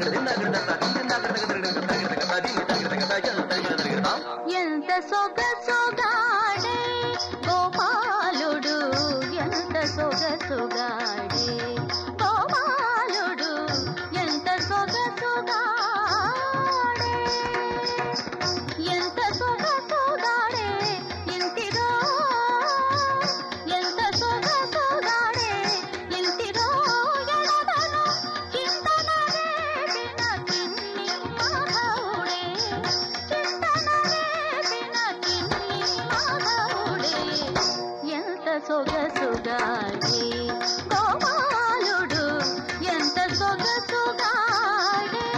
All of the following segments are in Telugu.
ఎంత సొగసొగాడే గోపాలుడు ఎంత సొగసొగాడే గోపాలుడు ఎంత సొగసొగాడే ఎంత సొగసొగాడే ఇంటిదో ఎంత సొగసొగాడే ఇంటిదో ఎడదను చింతనరేసిన కిన్ని మాధవుడే చింతనరేసిన కిన్ని మాధవుడే ఎంత సొగసుగాడే గోపాలుడు ఎంత సొగసుగాడే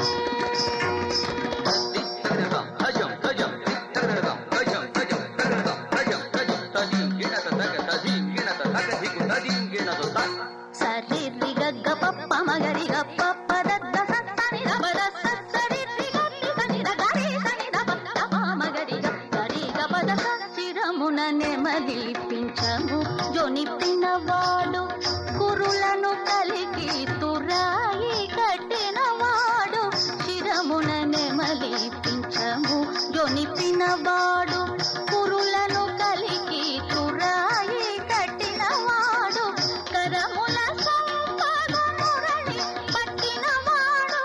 సరిరి గగ్గ పప్ప మగరి గప్ప పదద్ద సత్తని రబద సత్తరి రిగత్తి కని రగరి కని రబద మగరి గరి గపద చిరమున నెమదిలిపించము జొనిప్పిన వాడు కురులను కలిగి తురాయి కట్టిన వాడు చిరమున నెమలిపించము జొనిపిన వాడు కురులను కలిగి తురాయి కట్టిన వాడు కరముల సంపద మురళి పట్టిన వాడు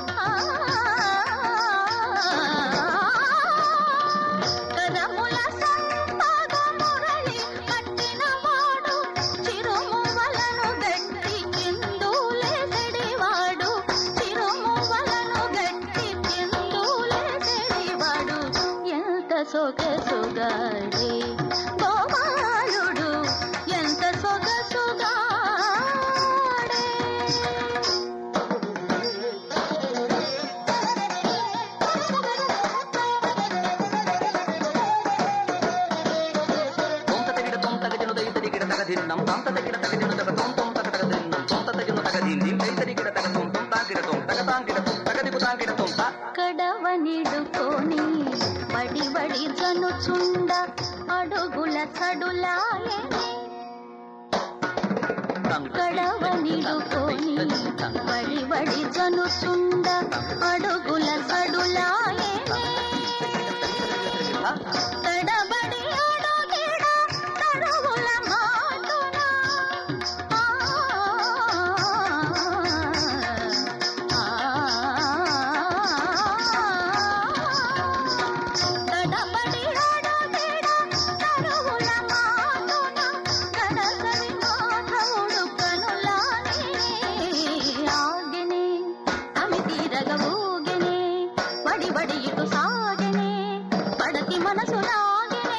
కరముల సంపద మురళి పట్టిన వాడు చిరుమువలను గట్టి కిందులేసెడివాడు చిరుమువలను గట్టి కిందులేసెడివాడు ఎంత సొగసుగాడే గోపాలుడు ఎంత సొగసుగాడే కడవనిడుకొని బడి బడి జనుచుండ అడుగుల సడులాయనే కడవనిడుకొని బడి బడి జనుచుండ అడుగుల సడులాయనే తడబడి అడుగిడ తరువుల మాటున ఆ, తడబడి అడుగిడ తరువుల మాటున గడసరి మాధవుడు కనులానే ఆగెనే అమితి రగవూగెనే బడి బడి ఇటు సాగెనే పడతి మనసు లాగెనే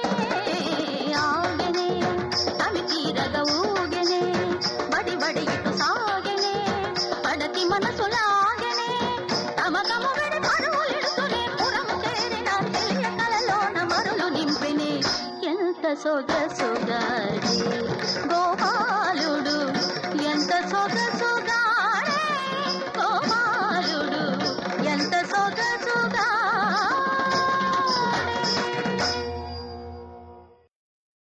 ఆగెనే అమితి రగవూగెనే బడి బడి ఇటు సాగెనే పడతి మనసు లాగెనే తమ తమ విడి పరువులిడుతునే పురము చేరిన తెలియ కలలోన మరులు నింపినే ఎంత సొగసుగాడి గోపాలుడు ఎంత సొగ